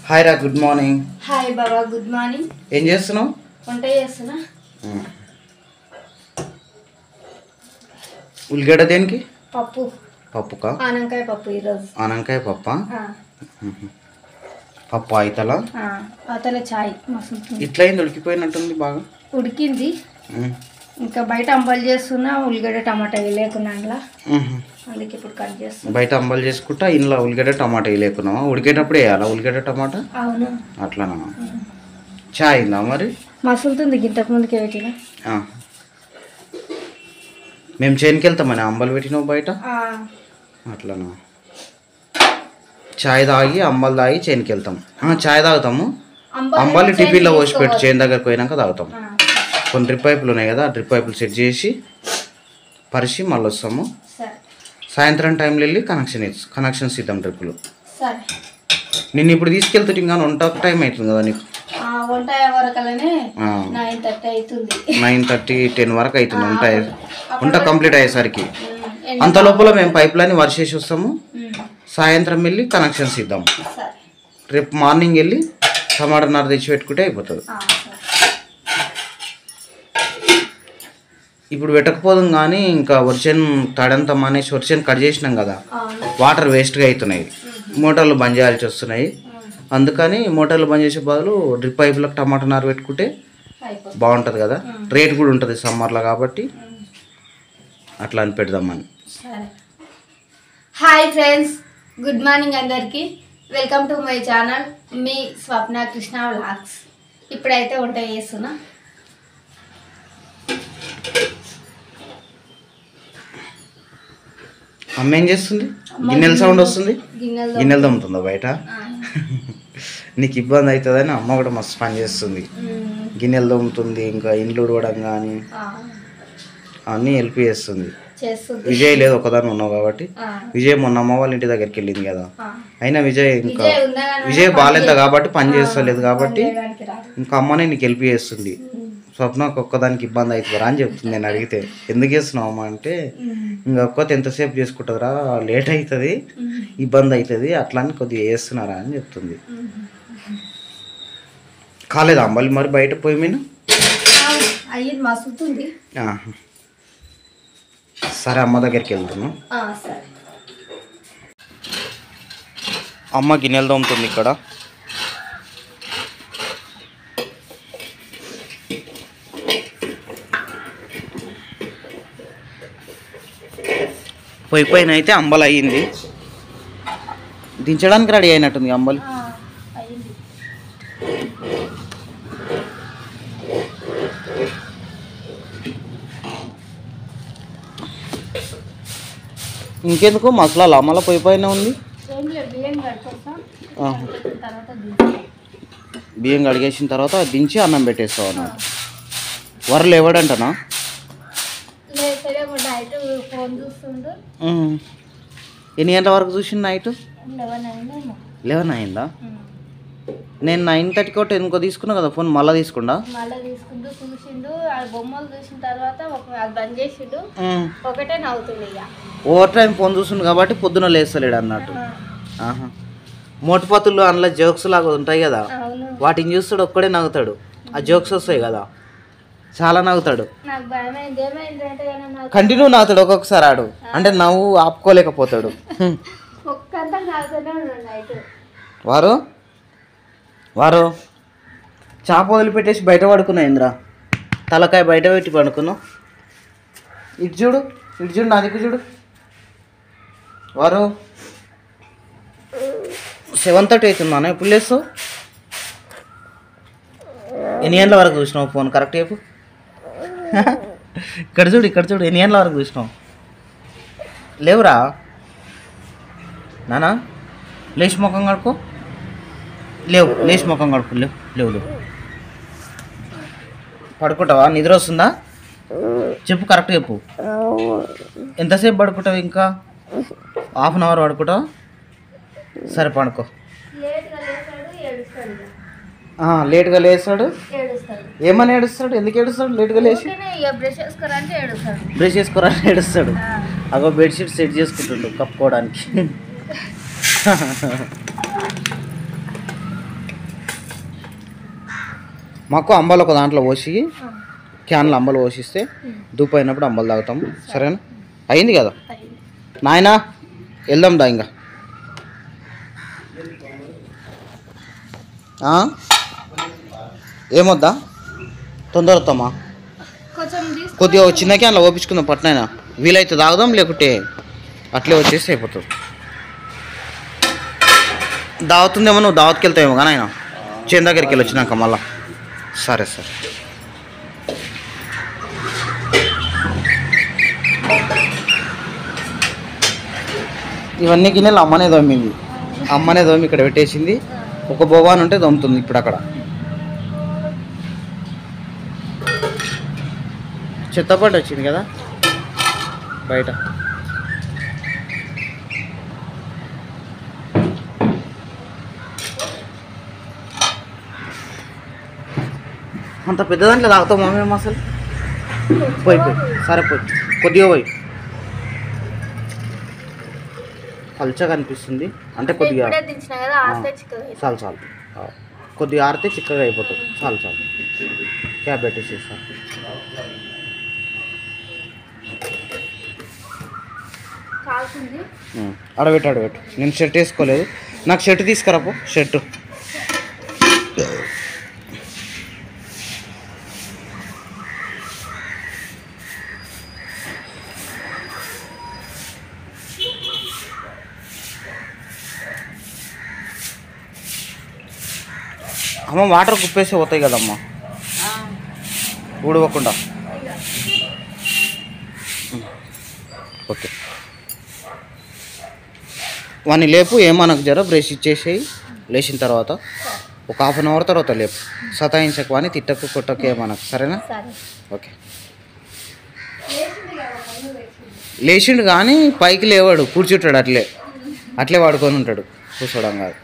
Hi రా good morning hi బాబా good morning ఏం చేస్తున్నావు వంట చేస్తున్నా ఉల్లిగడ్డ దేనికి పప్పు పప్పుకా ఆనంకాయ పప్పు ఈరోజు ఆనంకాయ పప్ప ఆ, పప్పు అయితల ఆ, అవతల చాయ్ మస్తు ఇట్లా అయింది ఉడికిపోయినట్టుంది బాగా ఉడికింది ఉమ్. ఇంకా బయట అంబలు చేస్తున్నా ఉల్లిగడ్డ టమాటా లేకున్నా అందులో ఉహు. అందుకే ఇప్పుడు కట్ చేస్తున్నా బయట అంబలు చేసుకుంటా ఇంట్లో ఉల్లిగడ్డ టమాటా వేయలేకున్నావా ఉడికేటప్పుడు వేయాలా ఉల్లిగడ్డ టమాటా అవును అట్లానా చాయ్ అయిందా మరి మసులుతుంది ఇంతకు ముందుకే పెట్టిన ఆ. మేము చేనుకి వెళ్తామని అంబలు పెట్టినావు బయట అట్లానా చాయ్ తాగి అంబలు తాగి చేనుకి వెళ్తాం ఆ, చాయ్ తాగుతాము అంబలి టిఫిన్లో పోసి పెట్టి చేను దగ్గరకు పోయినాక తాగుతాం కొన్ని డ్రిప్ పైపులు ఉన్నాయి కదా ఆ డ్రిప్ పైపులు సెట్ చేసి పరిచి మళ్ళీ వస్తాము సరే సాయంత్రం టైంలో వెళ్ళి కనెక్షన్ ఇచ్చి కనెక్షన్స్ ఇద్దాం డ్రిప్పులు సరే నిన్ను ఇప్పుడు తీసుకెళ్తుంటే ఇంకా వంట టైం అవుతుంది కదా నీకు ఆ, వంట వరకలనే నైన్ థర్టీ అవుతుంది నైన్ థర్టీ టెన్ వరకు అవుతుంది వంట అయ్యే- వంట కంప్లీట్ అయ్యేసరికి ఉమ్, ఎండ- అంత లోపల మేము పైప్ లైన్ వర్షేసి వస్తాము ఉమ్, సాయంత్రం వెళ్ళి కనెక్షన్స్ ఇద్దాం సరే రేపు మార్నింగ్ వెళ్ళి టమాటాన్నర తెచ్చి పెట్టుకుంటే అయిపోతుంది ఆ, సరే ఇప్పుడు పెట్టకపోదాం కానీ ఇంకా వర్షన్ తడంతా మానేసి వర్షన్ కట్ చేసినాం కదా అవును వాటర్ వేస్ట్గా అవుతున్నాయి మోటార్లు బంద్ చేయాల్సి వస్తున్నాయి అందుకని మోటార్లు బంద్ చేసే బదులు డ్రిప్ పైపులకు టమాటా నారు పెట్టుకుంటే అయిపోతుంది బాగుంటుంది కదా రేట్ కూడా ఉంటుంది సమ్మర్లో కాబట్టి అట్లా అని పెడదామని సరే హాయ్ ఫ్రెండ్స్ గుడ్ మార్నింగ్ అందరికీ వెల్కమ్ టు మై ఛానల్ మీ స్వప్న కృష్ణ వ్లాగ్స్ ఇప్పుడైతే వంట చేస్తున్నా అమ్మ ఏం చేస్తుంది గిన్నెల సౌండ్ వస్తుంది గిన్నెలు గిన్నెలు తమ్ముతుందా బయట ఆ, నీకు ఇబ్బంది అవుతుందని అమ్మ కూడా మస్తు పని చేస్తుంది మ్, గిన్నెలు తోముతుంది ఇంకా ఇండ్లు ఉడవడం కానీ ఆ, అన్నీ హెల్ప్ చేస్తుంది చేస్తుంది విజయ్ లేదు ఒకదాని ఉన్నావు కాబట్టి ఆ, విజయ్ మొన్న అమ్మ వాళ్ళ ఇంటి దగ్గరికి వెళ్ళింది కదా ఆ. అయినా విజయ్ ఇంకా విజయ్ ఉందా కానీ విజయ్ పని బాగాలేదు చేయ- కాబట్టి పని చేస్తలేదు కాబట్టి చేయడానికి రాదు. ఇంకా అమ్మనే నీకు హెల్ప్ చేస్తుంది స్వప్నకు ఒక్కదానికి ఇబ్బంది అవుతుందా అని చెప్తుంది నేను అడిగితే ఎందుకు చేస్తున్నావు అమ్మ అంటే మ్, ఇంకా ఒక్కతే ఎంతసేపు చేసుకుంటుందిరా లేట్ అవుతుంది ఇబ్బంది అవుతుంది అట్లా అని కొద్దిగా చేస్తున్నారా అని చెప్తుంది మ్. కాలేదా అంబలి మరి బయట పోయి మీద ఆ, అయ్యింది మసులుతుంది సరే అమ్మ దగ్గరికి వెళ్తున్నాం ఆ, సరే అమ్మ గిన్నెలు తోముతుంది ఇక్కడ పోయి పైన అయితే అంబలు అయ్యింది దించడానికి రెడీ అయినట్టుంది అంబలి ఆ, అయ్యింది ఇంకెందుకు మసలా మళ్ళీ పోయి పైన ఉంది ఏం లేదు బియ్యం కడుకొస్తాం ఆహా. తర్వాత దించుతాం. బియ్యం కడిగేసిన తర్వాత అది దించి అన్నం పెట్టేస్తావు అన్నమాట వరలు ఎవడంటనా లేదు సరే మా నైట్ ఫోన్ చూస్తుండు ఉమ్. ఎన్ని గంటల వరకు చూసింది నైట్ లెవెన్ అయిందేమో లెవెన్ అయిందా నేను నైన్ థర్టీకో టెన్కో తీసుకున్నా కదా ఫోన్ మళ్ళీ తీసుకుండా మళ్ళీ తీసుకుంటూ చూసిండు ఆ బొమ్మలు చూసిన తర్వాత ఒక అది బంద్ చేసిండు ఒకటే నవ్వుతుండు ఇక ఓవర్ టైం ఫోన్ చూస్తుంది కాబట్టి పొద్దున లేస్తలేడు అన్నట్టు ఆహా మోటుపతులు అందులో జోక్స్ లాగా ఉంటాయి కదా అవును వాటిని చూస్తాడు ఒక్కడే నవ్వుతాడు ఆ జోక్స్ వస్తాయి కదా చాలా నవ్వుతాడు నాకు భయమైంది ఏమైంది అంటే కానీ నాకు కంటిన్యూ నవ్వుతాడు ఒక్కొక్కసారి ఆడు అంటే నవ్వు ఆపుకోలేకపోతాడు హ్మ్. ఒక్కంతా నవ్వుతూనే ఉన్నాడు నైట్ వారు వారు చాప వదిలిపెట్టేసి బయట పడుకున్నా ఇంద్రా తలకాయ బయట పెట్టి పడుకున్నావు ఇటు చూడు ఇటు చూడు నా దిక్కు చూడు వారు సెవెన్ థర్టీ అవుతుందా ఎప్పుడు లేస్తావు ఎన్ని గంటల వరకు చూసినావు ఫోన్ కరెక్ట్ చెప్పు ఇక్కడ చూడు ఇక్కడ చూడు ఎన్ని గంటల వరకు చూసినావు లేవురా నానా లేచి ముఖం కడుకో లేవు లేచి ముఖం కడుకో లేవు లేవు లేవు పడుకుంటావా నిద్ర వస్తుందా చెప్పు కరెక్ట్ చెప్పు ఎంతసేపు పడుకుంటావు ఇంకా హాఫ్ అన్ అవర్ పడుకుంటావా సరే పడుకో లేట్గా లేచాడు ఏడుస్తాడు ఇక ఆ, లేట్గా లేస్తాడు ఏడుస్తాడు ఏమని ఏడుస్తాడు ఎందుకు ఏడుస్తాడు లేట్గా లేచి ఊరికనే ఇక బ్రష్ చేసుకోరంటే ఏడుస్తాడు బ్రష్ చేసుకోరా అని ఏడుస్తాడు ఆ, అగో బెడ్షీట్ సెట్ చేసుకుంటుండు కప్పుకోవడానికి మాకు అంబాలు ఒక దాంట్లో పోసి క్యాన్లో అంబలు పోసిస్తే దూపు అయినప్పుడు అంబలు తాగుతాం సరేనా అయింది కదా నాయనా వెళ్దాం దా ఇంకా ఆ? ఏమొద్దా తొందర వస్తామా కొంచెం తీసు కొద్దిగా ఓ చిన్న క్యాన్లో ఓపించుకుందాం పట్నైనా వీలైతే తాగుదాం లేకుంటే అట్లే వచ్చేసి అయిపోతుంది దావతుందేమో నువ్వు దావత్కి వెళ్తావేమో కానీ ఆయన చేను దగ్గరికి వెళ్ళి వచ్చినాక మళ్ళా సరే సరే ఇవన్నీ గిన్నెలు అమ్మనే దొమ్మింది అమ్మనే దొమ్మి ఇక్కడ పెట్టేసింది ఒక బొబాన్ ఉంటే దొమ్ముతుంది ఇప్పుడు అక్కడ చెత్తపాటు వచ్చింది కదా బయట అంత పెద్ద దాంట్లో తాగుతాం మేము అసలు పోయి పోయి సరే పోయి కొద్దిగా పోయి పల్చగా అనిపిస్తుంది అంటే కొద్దిగా ఇప్పుడే దించిన కదా ఆస్తే చిక్కగా చాలు చాలు ఆ, కొద్దిగా ఆరితే చిక్కగా అయిపోతుంది చాలు చాలు క్యాబ్ పెట్టేసేసా కాల్సింది ఆడబెట్టు ఆడబెట్టు నేను షర్ట్ వేసుకోలేదు నాకు షర్ట్ తీసుకురాపో షర్టు అమ్మ వాటర్ కుప్పేసి పోతాయి కదమ్మా ఊడవకుండా ఓకే వాడిని లేపు ఏమనకు జర బ్రష్ ఇచ్చేసేయి లేచిన తర్వాత ఒక హాఫ్ అన్ అవర్ తర్వాత లేపు సతాయించకు వాని తిట్టకు కొట్టకు ఏమనకు సరేనా సరే ఓకే లేచిండు కానీ పైకి లేవాడు కూర్చుంటాడు అట్లే అట్లే వాడుకొని ఉంటాడు కూర్చోవడం కాదు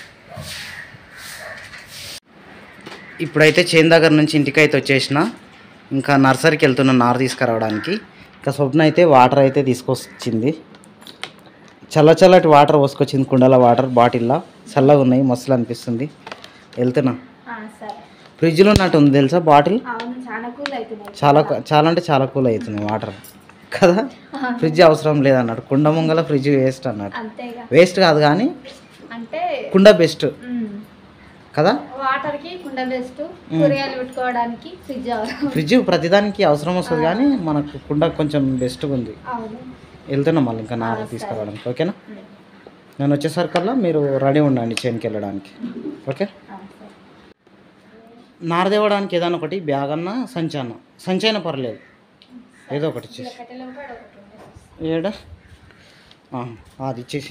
ఇప్పుడైతే చేను దగ్గర నుంచి ఇంటికి అయితే వచ్చేసిన ఇంకా నర్సరీకి వెళ్తున్న నార తీసుకురావడానికి ఇంకా స్వప్న అయితే వాటర్ అయితే తీసుకొచ్చింది చల్ల చల్లటి వాటర్ పోసుకొచ్చింది కుండల వాటర్ బాటిల్లో చల్లగా ఉన్నాయి మస్తులు అనిపిస్తుంది వెళ్తున్నా ఆ, సరే ఫ్రిడ్జ్లో ఉన్నట్టు ఉంది తెలుసా బాటిల్ అవును చాలా కూల్ అవుతున్నాయి చాలా చాలా అంటే చాలా కూల్ అవుతున్నాయి వాటర్ కదా ఫ్రిడ్జ్ అవసరం లేదన్నాడు కుండ ముంగల ఫ్రిడ్జ్ వేస్ట్ అన్నాడు అంతేగా వేస్ట్ కాదు కానీ అంటే కుండ బెస్ట్ మ్, కదా వాటర్ కి కుండ బెస్ట్ కూరగాయలు పెట్టుకోవడానికి ఫ్రిడ్జ్ అవసరం ఫ్రిడ్జ్ ప్రతిదానికి అవసరం వస్తుంది కానీ మనకు కుండ కొంచెం బెస్ట్గా ఉంది అవును వెళ్తున్నాం మళ్ళీ ఇంకా నార తీసుకురావడానికి ఓకేనా నేను వచ్చేసరికల్లా మీరు రెడీ ఉండండి చేనుకి వెళ్ళడానికి ఓకే ఆ, సరే. నార తేవడానికి ఏదైనా ఒకటి బ్యాగ్ అన్నా సంచి అన్న సంచి అయినా పర్లేదు ఏదో ఒకటి ఇచ్చేసి కట్టెలు కూడా ఒకటి ఉంది. ఏడా ఆ, అది ఇచ్చేసి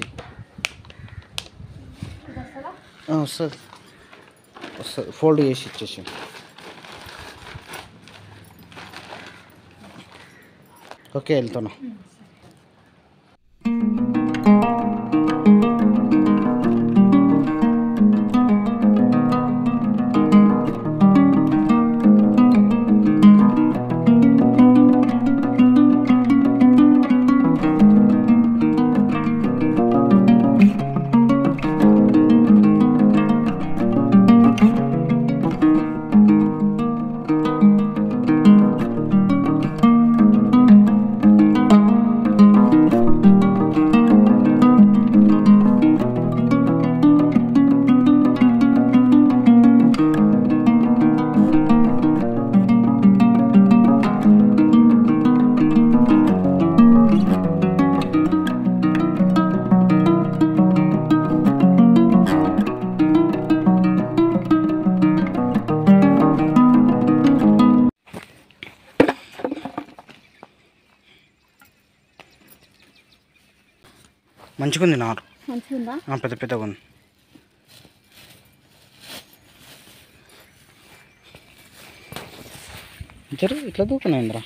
ఇది వస్తుందా? ఆ, వస్తుంది వస్తుంది ఫోల్డ్ చేసి ఇచ్చేసి ఓకే వెళ్తున్నా మంచిగుంది నారు మంచిగుందా ఆ, పెద్ద పెద్దగా ఉంది జరు ఇట్లా దూకున్నాయింద్రా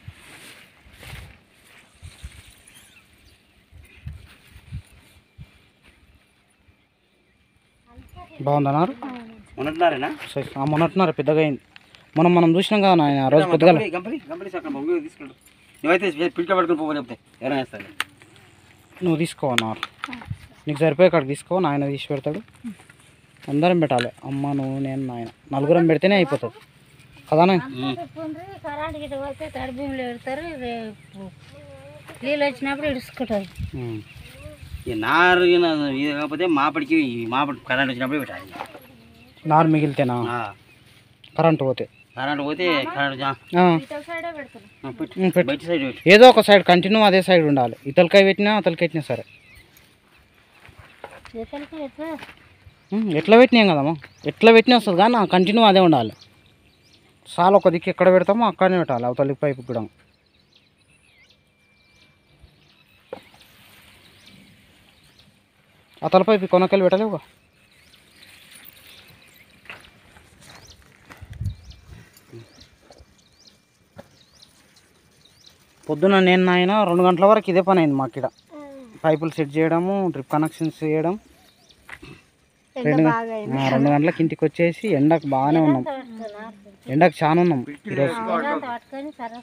బాగుందా నారు ఉన్నట్టున్నారేనా సరే, ఆ మొన్నట్టున్నారు పెద్దగా అయింది మనం మనం చూసినాం కదా నాయన ఆ రోజు పొద్దుగాల కంపెనీ కంపెనీ అక్కడ బొంగు తీసుకెళ్ళు నువ్వైతే పిడిక పట్టుకుని పోవని చెప్తే ఎవరైనా వేస్తారు నువ్వు తీసుకో నారు నీకు సరిపోయే కాడికి తీసుకో నాయన తీసి పెడతాడు అందరం పెట్టాలి అమ్మ నువ్వు నేను నాయన నలుగురం పెడితేనే అయిపోతుంది కదానే కరెంట్ గిట్ట పోతే తడిబీములు పెడతారు రేపు నీళ్ళు వచ్చినప్పుడు ఇడుచుకుంటారు ఉమ్. ఈ నారు గిన ఇది కాకపోతే మాపడికి మాపడి కరెంట్ వచ్చినప్పుడు పెట్టాలి నారు మిగిలితేనా ఆ, కరెంట్ పోతే కరెంట్ పోతే కరెంట్ జా- ఆ. సైడే పెడతారు ఆ, పెట్టు. ఉమ్, పెట్టు. బయట సైడ్ పెట్టు ఏదో ఒక సైడ్ కంటిన్యూ అదే సైడ్ ఉండాలి ఇతలకాయ పెట్టినా అతలకాయ పెట్టినా సరే చేతలకి ఎట్లా ఉమ్, ఎట్లా పెట్టినాం కదమ్మా ఎట్లా పెట్టినా వస్తుంది కానీ కంటిన్యూ అదే ఉండాలి సాల్ ఒక దిక్కు ఎక్కడ పెడతామో అక్కడనే పెట్టాలి అవతలి పైపు కూడా అవతల పైపు కొనకెళ్ళి పెట్టలేవుగా పొద్దున నేను నాయన రెండు గంటల వరకు ఇదే పని అయింది మాకు ఇక్కడ పైపులు సెట్ చేయడము డ్రిప్ కనెక్షన్స్ చేయడం రెండు గం- ఆ, రెండు గంటలకు ఇంటికి వచ్చేసి ఎండకు బాగానే ఉన్నాం ఎండకు చాలా ఉన్నాం ఈరోజు పట్టుకొని సరే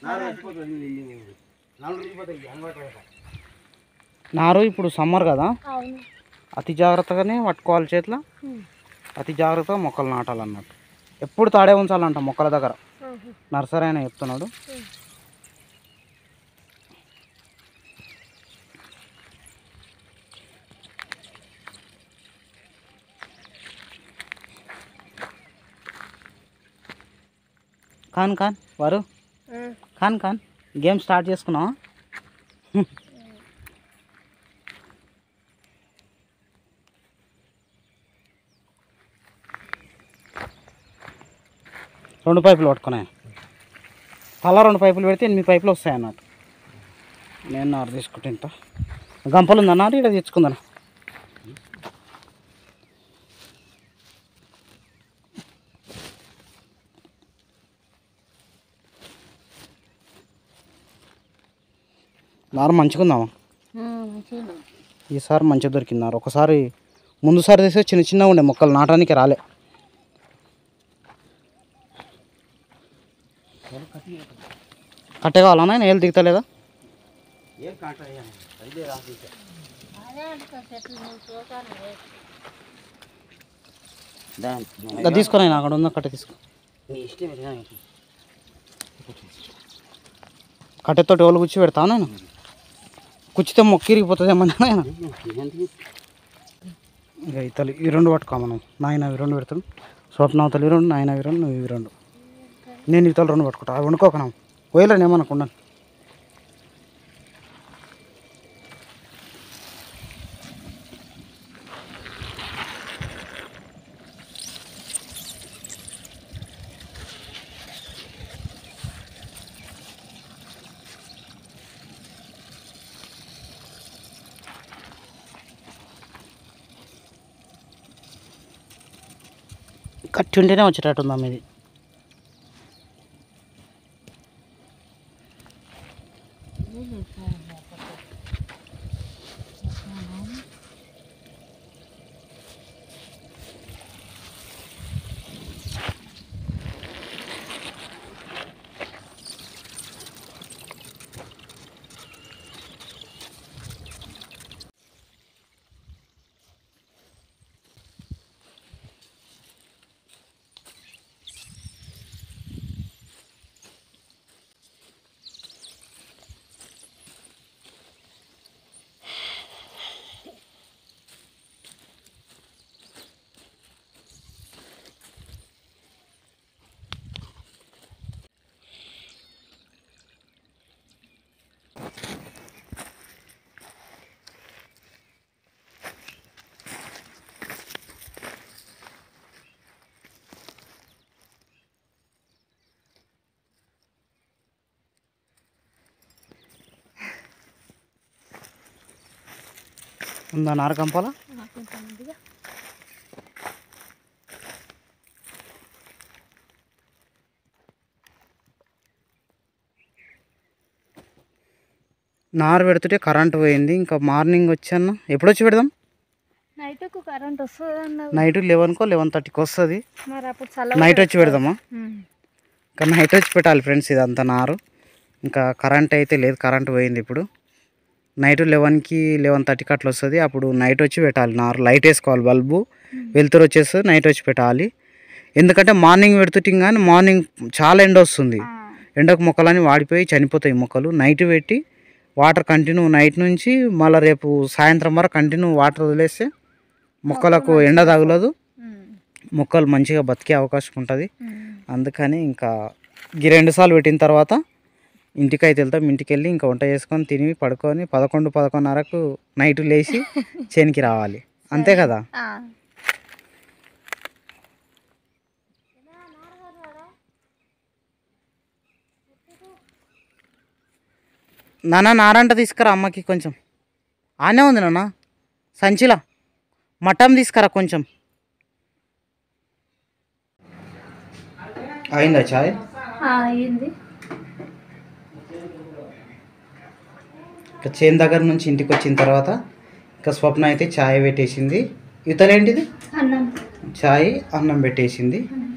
నారు ఇప్పుడు సమ్మర్ కదా అవును అతి జాగ్రత్తగానే పట్టుకోవాలి చేతిలో అతి జాగ్రత్తగా మొక్కలు నాటాలన్నట్టు ఎప్పుడు తాడే ఉంచాలంట మొక్కల దగ్గర నర్సరీ అయినా చెప్తున్నాడు కాన్ కాన్ వారు కాన్ కాన్ గేమ్ స్టార్ట్ చేసుకున్నావా రెండు పైపులు పట్టుకున్నాయి తల రెండు పైపులు పెడితే ఎనిమిది పైపులు వస్తాయి అన్నట్టు నేను నారు తీసుకుంటే ఇంత గంపలు ఉందన్నారు ఇక్కడ తెచ్చుకుందాను నారు మంచిగా ఉందామా మంచిగా ఈసారి మంచిగా దొరికింది నారు ఒకసారి ముందుసారి తీస్తే చిన్న చిన్నగా ఉండే మొక్కలు నాటడానికి రాలే కట్టే కావాలన్నా నేలు దిగుతలేదా ఏం కాంట్రా అయ్యా అదే రాసి ఇచ్చా. అదే అనుకో చెట్లు నువ్వు చూసాను దాని ఇంకా తీసుకుని అక్కడ ఉన్న కట్టె తీసుకో నీ ఇష్టం ఏదైనా పెట్టు. కట్టెతోటి ఓళ్ళు కూర్చి పెడతాను నేను కుచ్చితే మొక్క ఇరిగిపోతుందేమన్నా ఆయన ఇదేంటి? ఇక ఇతలు ఈ రెండు పట్టుకో మనం నాయన అవి రెండు పెడతాను స్వప్న అవతలు ఈ రెండు నాయన అవి రెండు నువ్వు ఇవి రెండు నేను ఇతలు రెండు పట్టుకుంటా అవి వండుకోకనా పోయలేను ఏమనుకున్నాను కట్టి ఉంటేనే వచ్చేటట్టు ఉందమ్మ ఇది ఉందా నార కంపాల నారు పెడుతుంటే కరెంట్ పోయింది ఇంకా మార్నింగ్ వచ్చాను ఎప్పుడు వచ్చి పెడదాం నైట్కు కరెంట్ వస్తుంది అన్నావు నైట్ లెవెన్కో లెవెన్ థర్టీకి వస్తుంది మరి అప్పుడు చల్ల నైట్ వచ్చి పెడదామా ఇంకా నైట్ వచ్చి పెట్టాలి ఫ్రెండ్స్ ఇదంతా నారు ఇంకా కరెంట్ అయితే లేదు కరెంట్ పోయింది ఇప్పుడు నైట్ లెవెన్కి లెవెన్ థర్టీకి అట్లా వస్తుంది అప్పుడు నైట్ వచ్చి పెట్టాలి నార్ లైట్ వేసుకోవాలి బల్బు వెలుతురు వచ్చేస్తుంది నైట్ వచ్చి పెట్టాలి ఎందుకంటే మార్నింగ్ పెడుతుంటే కానీ మార్నింగ్ చాలా ఎండ వస్తుంది ఎండకు మొక్కలన్నీ వాడిపోయి చనిపోతాయి మొక్కలు నైట్ పెట్టి వాటర్ కంటిన్యూ నైట్ నుంచి మళ్ళీ రేపు సాయంత్రం వరకు కంటిన్యూ వాటర్ వదిలేస్తే మొక్కలకు ఎండ తగలదు మొక్కలు మంచిగా బతికే అవకాశం ఉంటుంది అందుకని ఇంకా ఈ రెండు సార్లు పెట్టిన తర్వాత ఇంటికి అయితే వెళ్తాం ఇంటికి వెళ్ళి ఇంకా వంట చేసుకొని తిని పడుకొని పదకొండు పదకొండున్నరకు నైట్ లేచి చేనికి రావాలి అంతే కదా నాన్న నారంట తీసుకురా అమ్మకి కొంచెం ఆనే ఉంది నాన్న సంచిలా మటన్ తీసుకురా కొంచెం అయిందా చాయ్ అయింది ఇక చేను దగ్గర నుంచి ఇంటికి వచ్చిన తర్వాత ఇక స్వప్న అయితే చాయ్ పెట్టేసింది ఇతలేంటిది అన్నం చాయ్ అన్నం పెట్టేసింది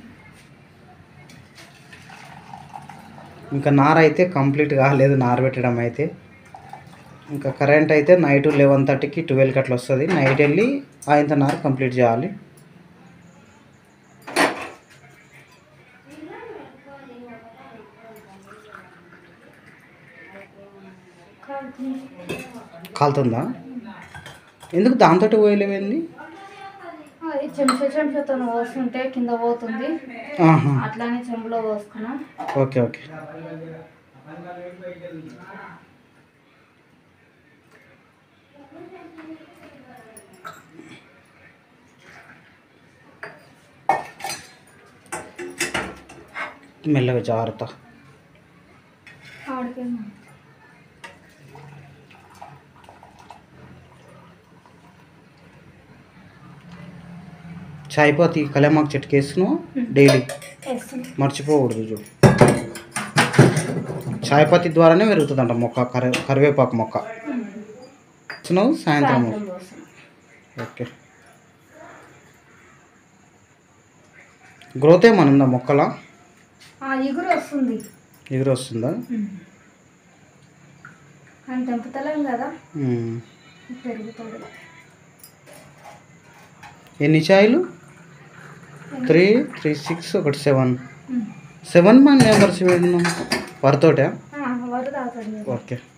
ఇంకా నార అయితే కంప్లీట్ కాలేదు నార పెట్టడం అయితే ఇంకా కరెంట్ అయితే నైట్ లెవెన్ థర్టీకి ట్వెల్వ్కి అట్లా వస్తుంది నైట్ వెళ్ళి ఆయంత నార కంప్లీట్ చేయాలి కాలుతుందా ఎందుకు దాంతో పోయలేవేంది అది చెంచా చెంచాతో పోస్తుంటే కింద పోతుంది ఆహా అట్లానే చెంబులో పోసుకున్నా ఓకే ఓకే మెల్లగా జాగ్రత్త ఆడిపోయింది చాయ్ పత్తి కళ్యామాకు చెట్టుకి వేస్తున్నావు డైలీ వేస్తుంది మర్చిపోకూడదు చూడు చాయ్ పత్తి ద్వారానే పెరుగుతుందంట మొక్క కరి కరివేపాకు మొక్క వేస్తున్నావు సాయంత్రం సాయంత్రం పోస్తున్నా ఓకే గ్రోత్ ఏమన్నా ఉందా మొక్కల ఆ, ఇగురు వస్తుంది ఎగురు వస్తుందా అని తెంపుతలేం కదా ఉమ్. పెరుగుతుంది ఎన్ని చాయ్లు త్రీ త్రీ సిక్స్ ఒకటి సెవెన్ ఉమ్. సెవెన్ మన మెంబర్స్ పెట్టినాం పర్ తోట ఆ, వరకు తాగుతుంది ఓకే